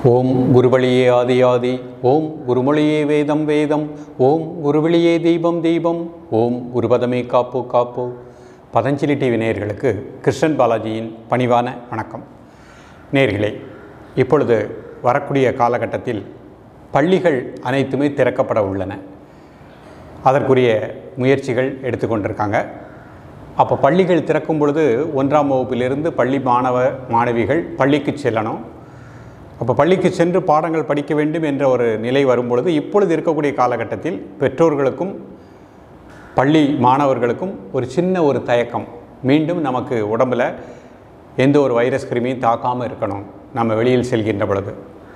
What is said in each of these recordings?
ஓம் குருவழியே ஆதி ஆதி ஓம் குருமொழியே வேதம் வேதம் ஓம் குருவழியே தீபம் தீபம் ஓம் குருபதமே காப்போ காப்போ பதஞ்சலி டிவி நேயர்களுக்கு கிருஷ்ணன் பாலாஜியின் பணிவான வணக்கம் நேயர்களே இப்பொழுது வரக்கூடிய காலகட்டத்தில் பள்ளிகள் அனைத்துமே திறக்கப்பட உள்ளன அதற்குரிய முயற்சிகள் எடுத்துக்கொண்டிருக்காங்க அப்போ பள்ளிகள் திறக்கும் பொழுது ஒன்றாம் வகுப்பிலிருந்து பள்ளி மாணவ மாணவிகள் பள்ளிக்கு செல்லணும் அப்போ பள்ளிக்கு சென்று பாடங்கள் படிக்க வேண்டும் என்ற ஒரு நிலை வரும்பொழுது இப்பொழுது இருக்கக்கூடிய காலகட்டத்தில் பெற்றோர்களுக்கும் பள்ளி மாணவர்களுக்கும் ஒரு சின்ன ஒரு தயக்கம் மீண்டும் நமக்கு உடம்பில் எந்த ஒரு வைரஸ் கிருமியும் தாக்காமல் இருக்கணும் நம்ம வெளியில் செல்கின்ற பொழுது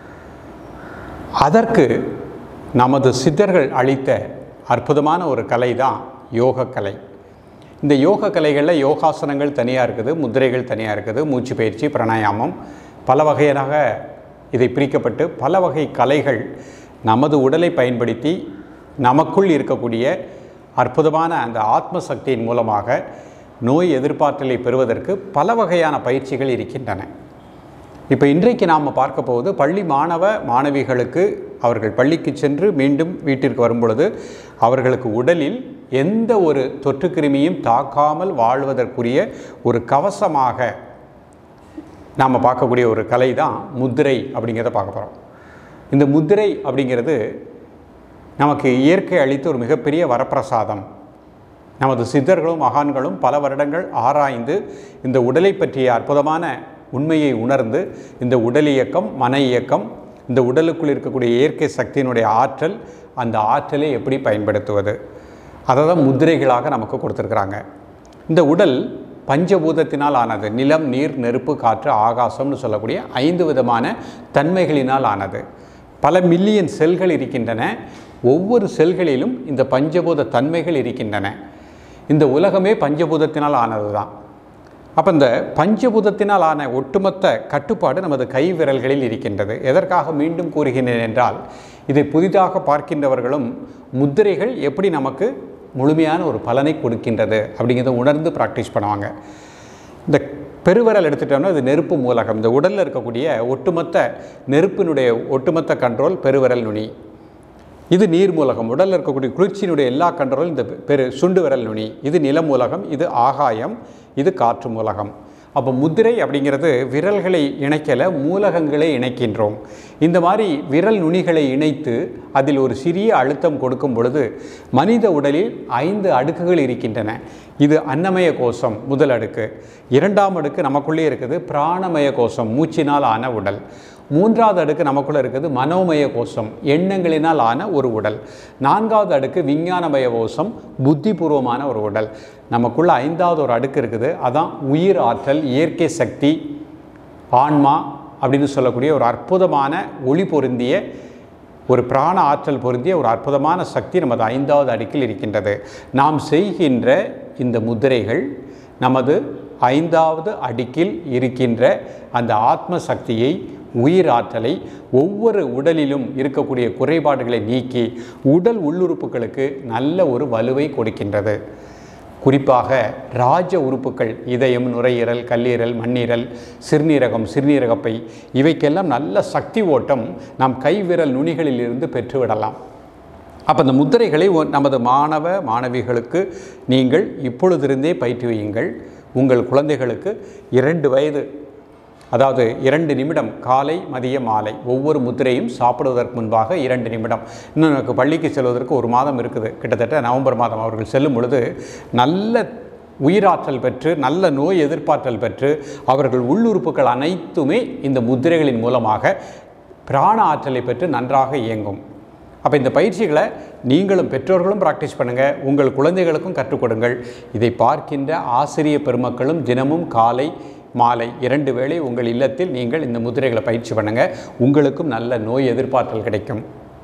அதற்கு நமது சித்தர்கள் அளித்த அற்புதமான ஒரு கலை தான் யோக கலை இந்த யோக கலைகளில் யோகாசனங்கள் தனியாக இருக்குது முத்திரைகள் தனியாக இருக்குது மூச்சு பயிற்சி பிராணாயாமம் பல வகையாக இதை பிரிக்கப்பட்டு பல வகை கலைகள் நமது உடலை பயன்படுத்தி நமக்குள் இருக்கக்கூடிய அற்புதமான அந்த ஆத்ம சக்தியின் மூலமாக நோய் எதிர்ப்பாற்றலை பெறுவதற்கு பல வகையான பயிற்சிகள் இருக்கின்றன இப்போ இன்றைக்கு நாம் பார்க்க போவது பள்ளி மாணவ மாணவிகளுக்கு அவர்கள் பள்ளிக்கு சென்று மீண்டும் வீட்டிற்கு வரும்பொழுது அவர்களுக்கு உடலில் எந்த ஒரு தொற்றுக்கிருமியும் தாக்காமல் வாழ்வதற்குரிய ஒரு கவசமாக நாம் பார்க்கக்கூடிய ஒரு கலை தான் முத்திரை அப்படிங்கிறத பார்க்க போகிறோம் இந்த முத்திரை அப்படிங்கிறது நமக்கு இயற்கை அளித்த ஒரு மிகப்பெரிய வரப்பிரசாதம் நமது சித்தர்களும் மகான்களும் பல வருடங்கள் ஆராய்ந்து இந்த உடலை பற்றிய அற்புதமான உண்மையை உணர்ந்து இந்த உடல் இயக்கம் மன இயக்கம் இந்த உடலுக்குள் இருக்கக்கூடிய இயற்கை சக்தியினுடைய ஆற்றல் அந்த ஆற்றலை எப்படி பயன்படுத்துவது அதை தான் முத்திரைகளாக நமக்கு கொடுத்துருக்குறாங்க இந்த உடல் பஞ்சபூதத்தினால் ஆனது நிலம் நீர் நெருப்பு காற்று ஆகாசம்னு சொல்லக்கூடிய ஐந்து விதமான தன்மைகளினால் ஆனது பல மில்லியன் செல்கள் இருக்கின்றன ஒவ்வொரு செல்களிலும் இந்த பஞ்சபூத தன்மைகள் இருக்கின்றன இந்த உலகமே பஞ்சபூதத்தினால் ஆனது தான் அப்போ இந்த பஞ்சபூதத்தினால் ஆன ஒட்டுமொத்த கட்டுப்பாடு நமது கை விரல்களில் இருக்கின்றது எதற்காக மீண்டும் கூறுகின்றேன் என்றால் இதை புதிதாக பார்க்கின்றவர்களும் முத்திரைகள் எப்படி நமக்கு முழுமையான ஒரு பலனை கொடுக்கின்றது அப்படிங்கிறத உணர்ந்து ப்ராக்டிஸ் பண்ணுவாங்க இந்த பெருவிரல் எடுத்துட்டோம்னா இது நெருப்பு மூலகம் இந்த உடலில் இருக்கக்கூடிய ஒட்டுமொத்த நெருப்பினுடைய ஒட்டுமொத்த கண்ட்ரோல் பெருவிரல் நுனி இது நீர் மூலகம் உடலில் இருக்கக்கூடிய குளிர்ச்சியினுடைய எல்லா கண்ட்ரோலும் இந்த பெரு சுண்டு விரல் நுனி இது நில மூலகம் இது ஆகாயம் இது காற்று மூலகம் அப்போ முத்திரை அப்படிங்கிறது விரல்களை இணைக்கல மூலகங்களை இணைக்கின்றோம் இந்த மாதிரி விரல் நுனிகளை இணைத்து அதில் ஒரு சிறிய அழுத்தம் கொடுக்கும் பொழுது மனித உடலில் ஐந்து அடுக்குகள் இருக்கின்றன இது அன்னமய கோஷம் முதல் அடுக்கு இரண்டாம் அடுக்கு நமக்குள்ளே இருக்குது பிராணமய கோஷம் மூச்சினால் ஆன உடல் மூன்றாவது அடுக்கு நமக்குள்ளே இருக்குது மனோமய கோஷம் எண்ணங்களினால் ஆன ஒரு உடல் நான்காவது அடுக்கு விஞ்ஞானமய கோஷம் புத்திபூர்வமான ஒரு உடல் நமக்குள்ள ஐந்தாவது ஒரு அடுக்கு இருக்குது அதான் உயிர் ஆற்றல் இயற்கை சக்தி ஆன்மா அப்படின்னு சொல்லக்கூடிய ஒரு அற்புதமான ஒளி பொருந்திய ஒரு பிராண ஆற்றல் பொருந்திய ஒரு அற்புதமான சக்தி நமது ஐந்தாவது அடுக்கில் இருக்கின்றது நாம் செய்கின்ற இந்த முத்திரைகள் நமது ஐந்தாவது அடுக்கில் இருக்கின்ற அந்த ஆத்ம சக்தியை உயிர் ஆற்றலை ஒவ்வொரு உடலிலும் இருக்கக்கூடிய குறைபாடுகளை நீக்கி உடல் உள்ளுறுப்புகளுக்கு நல்ல ஒரு வலுவை கொடுக்கின்றது குறிப்பாக ராஜ உறுப்புகள் இதயம் நுரையீரல் கல்லீரல் மண்ணீரல் சிறுநீரகம் சிறுநீரகப்பை இவைக்கெல்லாம் நல்ல சக்தி ஓட்டம் நாம் கைவிரல் நுனிகளிலிருந்து பெற்றுவிடலாம் அப்போ இந்த முத்திரைகளை நமது மாணவ மாணவிகளுக்கு நீங்கள் இப்பொழுதிருந்தே பயிற்றுவியுங்கள் உங்கள் குழந்தைகளுக்கு இரண்டு வயது அதாவது இரண்டு நிமிடம் காலை மதிய மாலை ஒவ்வொரு முத்திரையும் சாப்பிடுவதற்கு முன்பாக இரண்டு நிமிடம் இன்னும் எனக்கு பள்ளிக்கு செல்வதற்கு ஒரு மாதம் இருக்குது கிட்டத்தட்ட நவம்பர் மாதம் அவர்கள் செல்லும் பொழுது நல்ல உயிராற்றல் பெற்று நல்ல நோய் எதிர்ப்பாற்றல் பெற்று அவர்கள் உள்ளுறுப்புகள் அனைத்துமே இந்த முத்திரைகளின் மூலமாக பிராண ஆற்றலை பெற்று நன்றாக இயங்கும் அப்போ இந்த பயிற்சிகளை நீங்களும் பெற்றோர்களும் ப்ராக்டிஸ் பண்ணுங்கள் உங்கள் குழந்தைகளுக்கும் கற்றுக் கொடுங்கள் இதை பார்க்கின்ற ஆசிரிய பெருமக்களும் தினமும் காலை மாலை இரண்டு வேளை உங்கள் இல்லத்தில் நீங்கள் இந்த முதிரைகளை பயிற்சி பண்ணுங்கள் உங்களுக்கும் நல்ல நோய் எதிர்ப்பாற்றல் கிடைக்கும்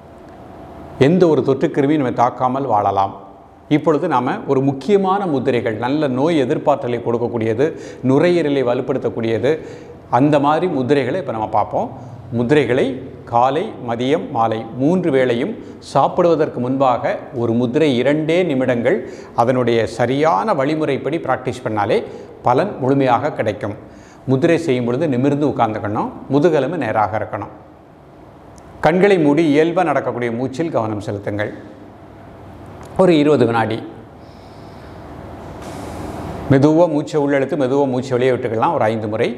எந்த ஒரு தொற்றுக்கிருமியும் நம்ம தாக்காமல் வாழலாம் இப்பொழுது நாம் ஒரு முக்கியமான முத்திரைகள் நல்ல நோய் எதிர்ப்பாற்றலை கொடுக்கக்கூடியது நுரையீரலை வலுப்படுத்தக்கூடியது அந்த மாதிரி முத்திரைகளை இப்போ நம்ம பார்ப்போம் முத்திரைகளை காலை மதியம் மாலை மூன்று வேளையும் சாப்பிடுவதற்கு முன்பாக ஒரு முத்திரை இரண்டே நிமிடங்கள் அதனுடைய சரியான வழிமுறைப்படி ப்ராக்டிஸ் பண்ணாலே பலன் முழுமையாக கிடைக்கும் முதிரை செய்யும் பொழுது நிமிர்ந்து உட்கார்ந்துக்கணும் முதுகெலும்பு நேராக இருக்கணும் கண்களை மூடி இயல்பாக நடக்கக்கூடிய மூச்சில் கவனம் செலுத்துங்கள் ஒரு இருபது வினாடி மெதுவாக மூச்சை உள்ளெழுத்து மெதுவாக மூச்சை வெளியே விட்டுக்கலாம் ஒரு ஐந்து முறை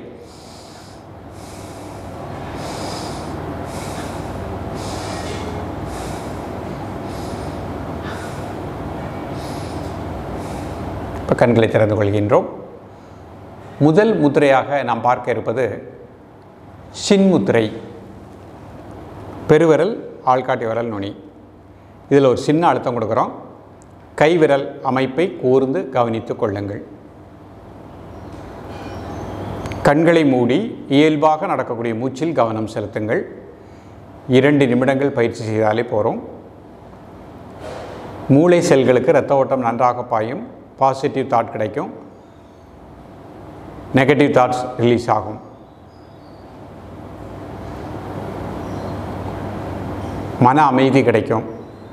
இப்போ கண்களை திறந்து கொள்கின்றோம் முதல் முத்திரையாக நாம் பார்க்க இருப்பது சின்முத்திரை பெருவிரல் ஆள்காட்டி விரல் நுனி இதில் ஒரு சின்ன அழுத்தம் கொடுக்குறோம் கைவிரல் அமைப்பை கூர்ந்து கவனித்து கொள்ளுங்கள் கண்களை மூடி இயல்பாக நடக்கக்கூடிய மூச்சில் கவனம் செலுத்துங்கள் இரண்டு நிமிடங்கள் பயிற்சி செய்தாலே போகிறோம் மூளை செல்களுக்கு இரத்த ஓட்டம் நன்றாக பாயும் பாசிட்டிவ் தாட் கிடைக்கும் நெகட்டிவ் தாட்ஸ் ரிலீஸ் ஆகும் மன அமைதி கிடைக்கும்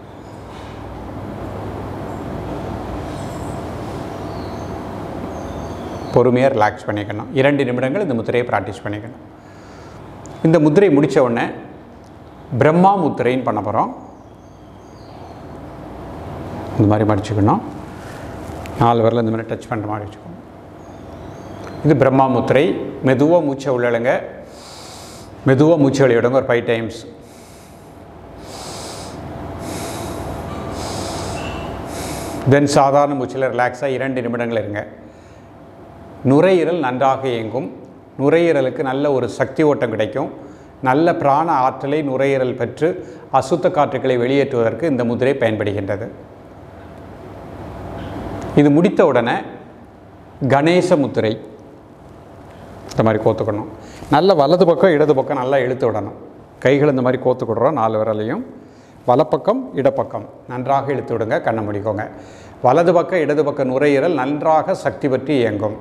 பொறுமையாக ரிலாக்ஸ் பண்ணிக்கணும் இரண்டு நிமிடங்கள் இந்த முத்திரையை ப்ராக்டிஸ் பண்ணிக்கணும் இந்த முத்திரை முடித்த உடனே பிரம்மா முத்திரைன்னு பண்ண போகிறோம் இந்த மாதிரி மடிச்சுக்கணும் நாலு வரல இந்த மாதிரி டச் பண்ணுற மாதிரி வச்சுக்கணும் இது பிரம்மா முத்திரை மெதுவாக மூச்சை உள்ளழுங்க மெதுவாக மூச்சு வெளியிடுங்க ஒரு ஃபைவ் டைம்ஸ் தென் சாதாரண மூச்சில் ரிலாக்ஸாக இரண்டு நிமிடங்கள் இருங்க நுரையீரல் நன்றாக இயங்கும் நுரையீரலுக்கு நல்ல ஒரு சக்தி ஓட்டம் கிடைக்கும் நல்ல பிராண ஆற்றலை நுரையீரல் பெற்று அசுத்த காற்றுகளை வெளியேற்றுவதற்கு இந்த முதிரை பயன்படுகின்றது இது முடித்த உடனே கணேச முத்திரை இந்த மாதிரி கோத்துக்கணும் நல்ல வலது பக்கம் இடது பக்கம் நல்லா இழுத்து விடணும் கைகள் இந்த மாதிரி கோத்துக்கிடுறோம் நாலு விரலையும் வலப்பக்கம் இடப்பக்கம் நன்றாக இழுத்து விடுங்க கண்ணை முடிக்கோங்க வலது பக்கம் இடது பக்கம் நுரையீரல் நன்றாக சக்தி பற்றி இயங்கும்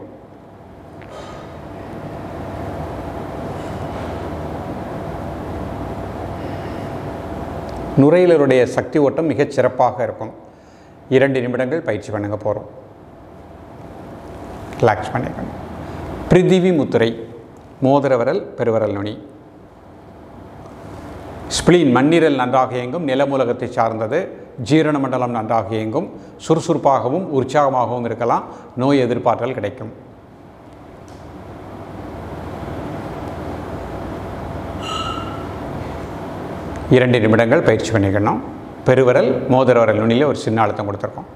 நுரையீரலுடைய சக்தி ஓட்டம் மிகச் சிறப்பாக இருக்கும் இரண்டு நிமிடங்கள் பயிற்சி பண்ணுங்க போகிறோம் ரிலாக்ஸ் பண்ணிக்கணும் பிரிதிவி முத்திரை மோதிர விரல் பெருவிரல் நுனி ஸ்பிளீன் மண்ணீரல் நன்றாக இயங்கும் நிலமூலகத்தை சார்ந்தது ஜீரண மண்டலம் நன்றாக இயங்கும் சுறுசுறுப்பாகவும் உற்சாகமாகவும் இருக்கலாம் நோய் எதிர்ப்பாற்றல் கிடைக்கும் இரண்டு நிமிடங்கள் பயிற்சி பண்ணிக்கணும் பெருவிரல் மோதிர விரல் நுனியில் ஒரு சின்ன அழுத்தம் கொடுத்துருக்கோம்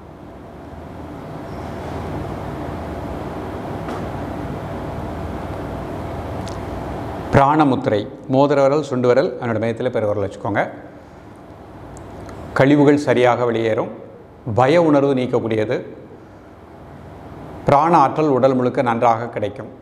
பிராணமுத்திரை மோதிர விரல் சுண்டு விரல் அதனோட மையத்தில் பெருவிரல் வச்சுக்கோங்க கழிவுகள் சரியாக வெளியேறும் பய உணர்வு நீக்கக்கூடியது பிராண ஆற்றல் உடல் முழுக்க நன்றாக கிடைக்கும்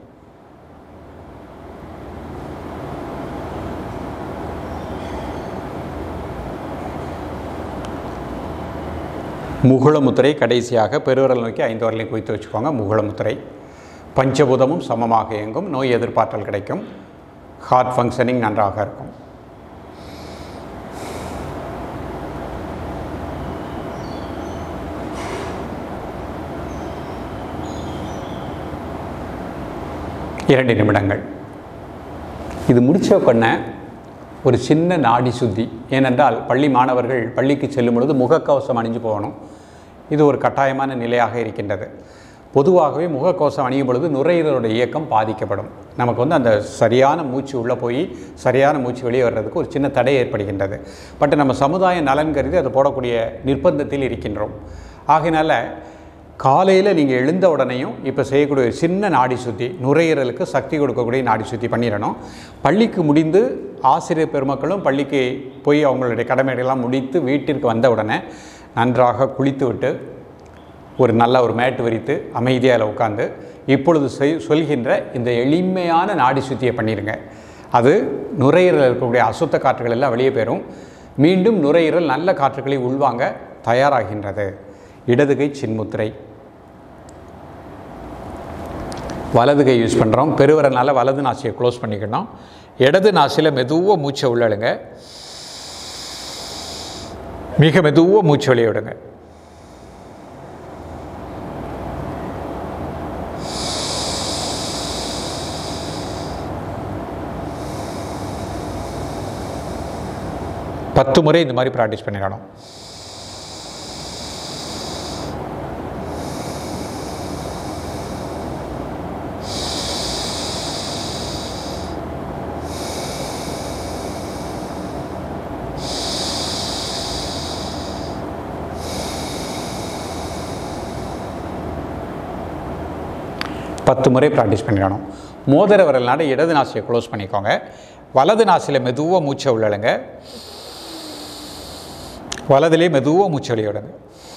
முகுளமுத்திரை கடைசியாக பெருவிரல் நோக்கி ஐந்து வரலையும் குவித்து வச்சுக்கோங்க முகுளமுத்திரை பஞ்சபூதமும் சமமாக இயங்கும் நோய் எதிர்ப்பாற்றல் கிடைக்கும் ஹார்ட் ஃபங்க்ஷனிங் நன்றாக இருக்கும் இரண்டு நிமிடங்கள் இது முடித்த உடனே ஒரு சின்ன நாடி சுத்தி ஏனென்றால் பள்ளி மாணவர்கள் பள்ளிக்கு செல்லும் பொழுது முகக்கவசம் அணிஞ்சு போகணும் இது ஒரு கட்டாயமான நிலையாக இருக்கின்றது பொதுவாகவே முகக்கவசம் அணியும் பொழுது நுரையீரலோட இயக்கம் பாதிக்கப்படும் நமக்கு வந்து அந்த சரியான மூச்சு உள்ளே போய் சரியான மூச்சு வெளியே வர்றதுக்கு ஒரு சின்ன தடை ஏற்படுகின்றது பட் நம்ம சமுதாய நலன் கருதி அதை போடக்கூடிய நிர்பந்தத்தில் இருக்கின்றோம் ஆகையினால காலையில் நீங்கள் எழுந்த உடனேயும் இப்போ செய்யக்கூடிய ஒரு சின்ன நாடி சுத்தி நுரையீரலுக்கு சக்தி கொடுக்கக்கூடிய நாடி சுத்தி பண்ணிடணும் பள்ளிக்கு முடிந்து ஆசிரியர் பெருமக்களும் பள்ளிக்கு போய் அவங்களுடைய கடமைகளெல்லாம் முடித்து வீட்டிற்கு வந்த உடனே நன்றாக குளித்து விட்டு ஒரு நல்ல ஒரு மேட்டு விரித்து அமைதியாக அதில் உட்காந்து இப்பொழுது செய் சொல்கின்ற இந்த எளிமையான நாடி சுத்தியை பண்ணிடுங்க அது நுரையீரலில் இருக்கக்கூடிய அசுத்த காற்றுகள் எல்லாம் வெளியே போயிடும் மீண்டும் நுரையீரல் நல்ல காற்றுகளை உள்வாங்க தயாராகின்றது இடது கை சின்முத்திரை வலது கை யூஸ் பண்ணுறோம் பெருவரனால வலது நாசியை க்ளோஸ் பண்ணிக்கணும் இடது நாசியில் மெதுவாக மூச்சை உள்ளழுங்க மிக மெதுவாக மூச்சு வெளியே விடுங்க பத்து முறை இந்த மாதிரி ப்ராக்டிஸ் பண்ணிடணும் பத்து முறை ப்ராக்டிஸ் பண்ணிடணும் மோதிர விரல்னால இடது நாசியை க்ளோஸ் பண்ணிக்கோங்க வலது நாசியில் மெதுவாக மூச்சை உள்ளழுங்க வலதுலேயே மெதுவாக மூச்சு வெளிய விடுங்க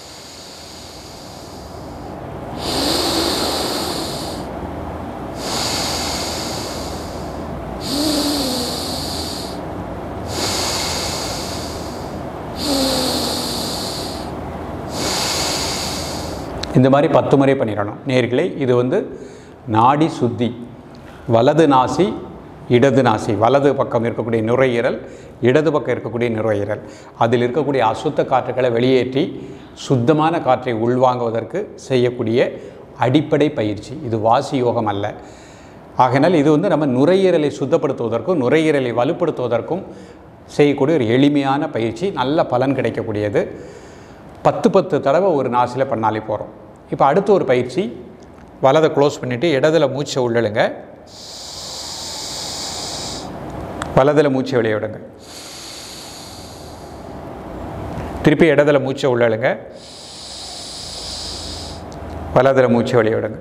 இந்த மாதிரி பத்து முறை பண்ணிடணும் நேர்களே இது வந்து நாடி சுத்தி வலது நாசி இடது நாசி வலது பக்கம் இருக்கக்கூடிய நுரையீரல் இடது பக்கம் இருக்கக்கூடிய நுரையீரல் அதில் இருக்கக்கூடிய அசுத்த காற்றுகளை வெளியேற்றி சுத்தமான காற்றை உள்வாங்குவதற்கு செய்யக்கூடிய அடிப்படை பயிற்சி இது வாசி யோகம் அல்ல ஆகையினால் இது வந்து நம்ம நுரையீரலை சுத்தப்படுத்துவதற்கும் நுரையீரலை வலுப்படுத்துவதற்கும் செய்யக்கூடிய ஒரு எளிமையான பயிற்சி நல்ல பலன் கிடைக்கக்கூடியது பத்து பத்து தடவை ஒரு நாசில் பண்ணாலே போகிறோம் இப்போ அடுத்த ஒரு பயிற்சி வலதை க்ளோஸ் பண்ணிவிட்டு இடதுல மூச்சை உள்ளழுங்க வலதில் மூச்சை வெளியே விடுங்க திருப்பி இடதுல மூச்சை உள்ளழுங்க வலதில் மூச்சை வெளியே விடுங்க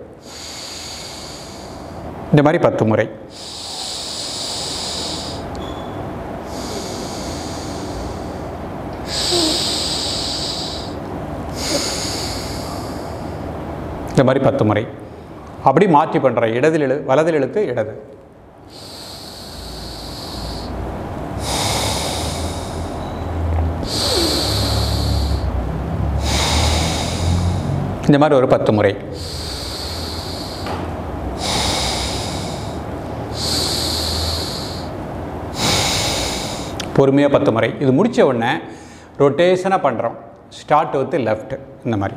இந்த மாதிரி பத்து முறை இந்த மாதிரி பத்து முறை அப்படி மாற்றி பண்ணுற இடதில் எழு வலதில் எழுத்து இடது இந்த மாதிரி ஒரு பத்து முறை பொறுமையாக பத்து முறை இது முடித்த உடனே ரொட்டேஷனாக பண்ணுறோம் ஸ்டார்ட் வித் லெஃப்ட் இந்த மாதிரி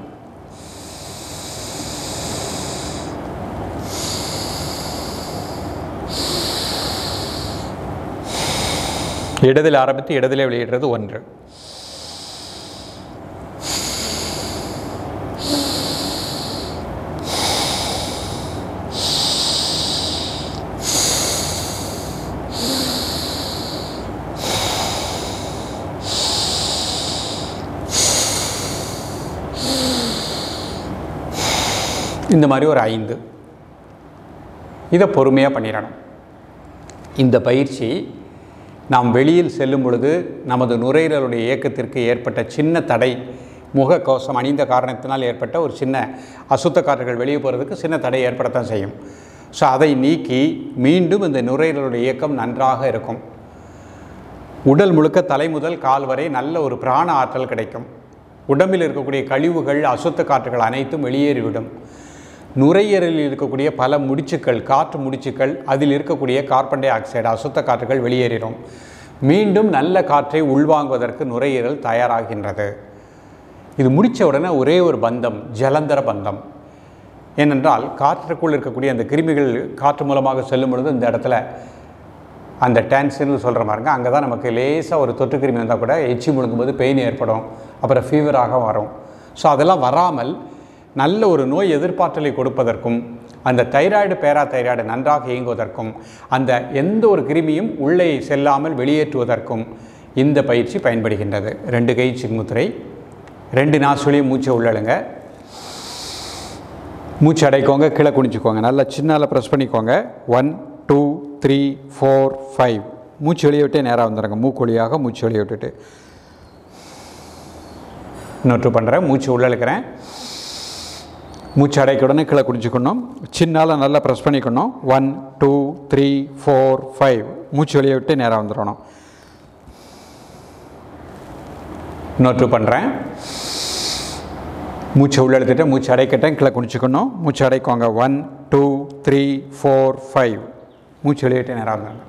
இடதில் ஆரம்பித்து இடதிலே வெளியிடுறது ஒன்று இந்த மாதிரி ஒரு ஐந்து இதை பொறுமையாக பண்ணிடணும் இந்த பயிற்சி நாம் வெளியில் செல்லும் பொழுது நமது நுரையீரலுடைய இயக்கத்திற்கு ஏற்பட்ட சின்ன தடை முகக்கவசம் அணிந்த காரணத்தினால் ஏற்பட்ட ஒரு சின்ன அசுத்த காற்றுகள் வெளியே போகிறதுக்கு சின்ன தடை ஏற்படத்தான் செய்யும் ஸோ அதை நீக்கி மீண்டும் இந்த நுரையீரலுடைய இயக்கம் நன்றாக இருக்கும் உடல் முழுக்க தலை முதல் கால் வரை நல்ல ஒரு பிராண ஆற்றல் கிடைக்கும் உடம்பில் இருக்கக்கூடிய கழிவுகள் அசுத்த காற்றுகள் அனைத்தும் வெளியேறிவிடும் நுரையீரலில் இருக்கக்கூடிய பல முடிச்சுக்கள் காற்று முடிச்சுக்கள் அதில் இருக்கக்கூடிய கார்பன் டை ஆக்சைடு அசுத்த காற்றுகள் வெளியேறிடும் மீண்டும் நல்ல காற்றை உள்வாங்குவதற்கு நுரையீரல் தயாராகின்றது இது முடித்த உடனே ஒரே ஒரு பந்தம் ஜலந்தர பந்தம் ஏனென்றால் காற்றுக்குள் இருக்கக்கூடிய அந்த கிருமிகள் காற்று மூலமாக செல்லும் பொழுது இந்த இடத்துல அந்த டேன்ஸ்னு சொல்கிற மாதிரிங்க அங்கே தான் நமக்கு லேசாக ஒரு தொற்று கிருமி வந்தால் கூட எச்சி முழுங்கும்போது பெயின் ஏற்படும் அப்புறம் ஃபீவராக வரும் ஸோ அதெல்லாம் வராமல் நல்ல ஒரு நோய் எதிர்ப்பாற்றலை கொடுப்பதற்கும் அந்த தைராய்டு பேரா தைராய்டு நன்றாக இயங்குவதற்கும் அந்த எந்த ஒரு கிருமியும் உள்ளே செல்லாமல் வெளியேற்றுவதற்கும் இந்த பயிற்சி பயன்படுகின்றது ரெண்டு கை சின்முத்திரை ரெண்டு நாசுலையும் மூச்சை உள்ளழுங்க மூச்சு அடைக்கோங்க கீழே குனிச்சுக்கோங்க நல்லா சின்னால ப்ரெஸ் பண்ணிக்கோங்க one two three four five மூச்சு வெளியே விட்டே நேராக வந்துடுங்க மூக்கு வழியாக மூச்சு வெளியே விட்டுட்டு இன்னொரு பண்ணுறேன் மூச்சு உள்ள இழுக்கிறேன் மூச்சு அடைக்க உடனே கீழே குடிச்சுக்கணும் சின்னால நல்லா ப்ரெஸ் பண்ணிக்கணும் one two three four five மூச்சு வெளியே விட்டு நேராக வந்துடணும் இன்னொரு பண்ணுறேன் மூச்சை உள்ள எடுத்துட்டு மூச்சு அடைக்கட்டேன் கீழே குடிச்சுக்கணும் மூச்சு அடைக்கோங்க one two three four five மூச்சு வெளியிட்டு நேராக இருந்தாங்க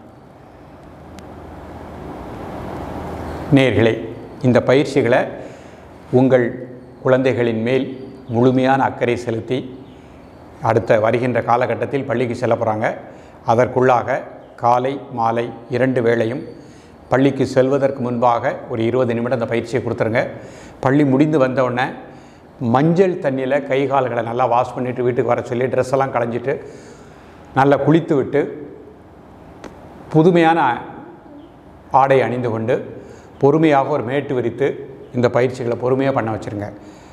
நேர்களே இந்த பயிற்சிகளை உங்கள் குழந்தைகளின் மேல் முழுமையான அக்கறை செலுத்தி அடுத்த வருகின்ற காலகட்டத்தில் பள்ளிக்கு செல்ல போகிறாங்க அதற்குள்ளாக காலை மாலை இரண்டு வேளையும் பள்ளிக்கு செல்வதற்கு முன்பாக ஒரு இருபது நிமிடம் அந்த பயிற்சியை கொடுத்துருங்க பள்ளி முடிந்து வந்த உடனே மஞ்சள் தண்ணியில் கை கால்களை நல்லா வாஷ் பண்ணிவிட்டு வீட்டுக்கு வர சொல்லி ட்ரெஸ் எல்லாம் களைஞ்சிட்டு நல்லா குளித்து விட்டு புதுமையான ஆடை அணிந்து கொண்டு பொறுமையாக ஒரு மேட்டு விரித்து இந்த பயிற்சிகளை பொறுமையாக பண்ண வச்சுருங்க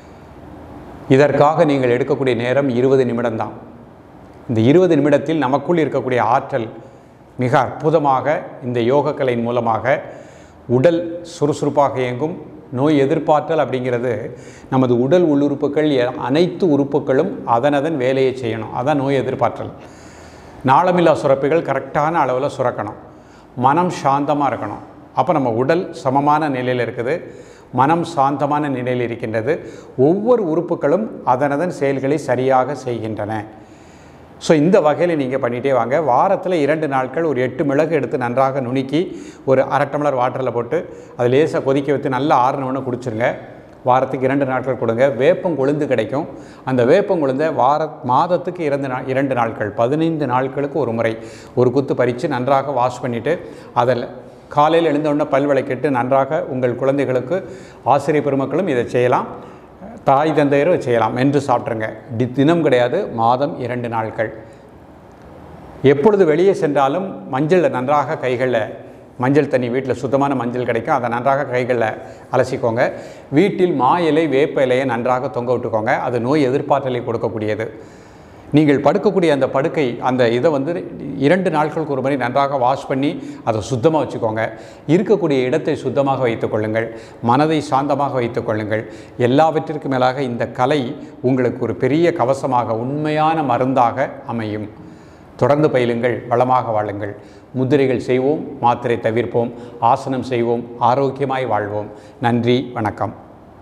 இதற்காக நீங்கள் எடுக்கக்கூடிய நேரம் இருபது நிமிடம்தான் இந்த இருபது நிமிடத்தில் நமக்குள் இருக்கக்கூடிய ஆற்றல் மிக அற்புதமாக இந்த யோகக்கலையின் மூலமாக உடல் சுறுசுறுப்பாக இயங்கும் நோய் எதிர்ப்பாற்றல் அப்படிங்கிறது நமது உடல் உள்ளுறுப்புகள் எ- அனைத்து உறுப்புகளும் அதனதன் வேலையை செய்யணும் அதான் நோய் எதிர்ப்பாற்றல் நாளமில்லா சுரப்பிகள் கரெக்டான அளவில் சுரக்கணும் மனம் சாந்தமாக இருக்கணும் அப்போ நம்ம உடல் சமமான நிலையில் இருக்குது மனம் சாந்தமான நிலையில் இருக்கின்றது ஒவ்வொரு உறுப்புகளும் அதனதன் செயல்களை சரியாக செய்கின்றன ஸோ இந்த வகையில் நீங்கள் பண்ணிகிட்டே வாங்க வாரத்தில் இரண்டு நாட்கள் ஒரு எட்டு மிளகு எடுத்து நன்றாக நுணுக்கி ஒரு அரை டம்ளர் வாட்டரில் போட்டு அது லேசாக கொதிக்க வைத்து நல்லா ஆறுனவுடனே குடிச்சிருங்க வாரத்துக்கு இரண்டு நாட்கள் கொடுங்க வேப்பம் கொழுந்து கிடைக்கும் அந்த வேப்பம் கொழுந்தை வார மாதத்துக்கு இரண்டு நாள் இரண்டு நாட்கள் பதினைந்து நாட்களுக்கு ஒரு முறை ஒரு குத்து பறித்து நன்றாக வாஷ் பண்ணிவிட்டு அதில் காலையில் எழுந்தவுடனே பல் விளக்கிட்டு நன்றாக உங்கள் குழந்தைகளுக்கு ஆசிரியர் பெருமக்களும் இதை செய்யலாம் தாய் தந்தையரும் செய்யலாம் என்று சாப்பிட்ருங்க டி தினம் கிடையாது மாதம் இரண்டு நாட்கள் எப்பொழுது வெளியே சென்றாலும் மஞ்சளில் நன்றாக கைகளில் மஞ்சள் தண்ணி வீட்டில் சுத்தமான மஞ்சள் கிடைக்கும் அதை நன்றாக கைகளில் அலசிக்கோங்க வீட்டில் மா இலை வேப்ப இலையை நன்றாக தொங்க விட்டுக்கோங்க அது நோய் எதிர்ப்பாற்றலை கொடுக்கக்கூடியது நீங்கள் படுக்கக்கூடிய அந்த படுக்கை அந்த இதை வந்து இரண்டு நாட்களுக்கு ஒரு முறை நன்றாக வாஷ் பண்ணி அதை சுத்தமாக வச்சுக்கோங்க இருக்கக்கூடிய இடத்தை சுத்தமாக வைத்துக்கொள்ளுங்கள் மனதை சாந்தமாக வைத்துக்கொள்ளுங்கள் எல்லாவற்றிற்கும் மேலாக இந்த கலை உங்களுக்கு ஒரு பெரிய கவசமாக உண்மையான மருந்தாக அமையும் தொடர்ந்து பயிலுங்கள் வளமாக வாழுங்கள் முதிரைகள் செய்வோம் மாத்திரை தவிர்ப்போம் ஆசனம் செய்வோம் ஆரோக்கியமாய் வாழ்வோம் நன்றி வணக்கம்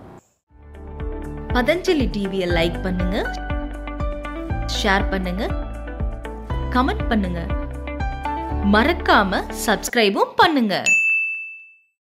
பதஞ்சலி டிவியை லைக் பண்ணுங்க ஷேர் பண்ணுங்க கமெண்ட் பண்ணுங்க மறக்காம சப்ஸ்கிரைபும் பண்ணுங்க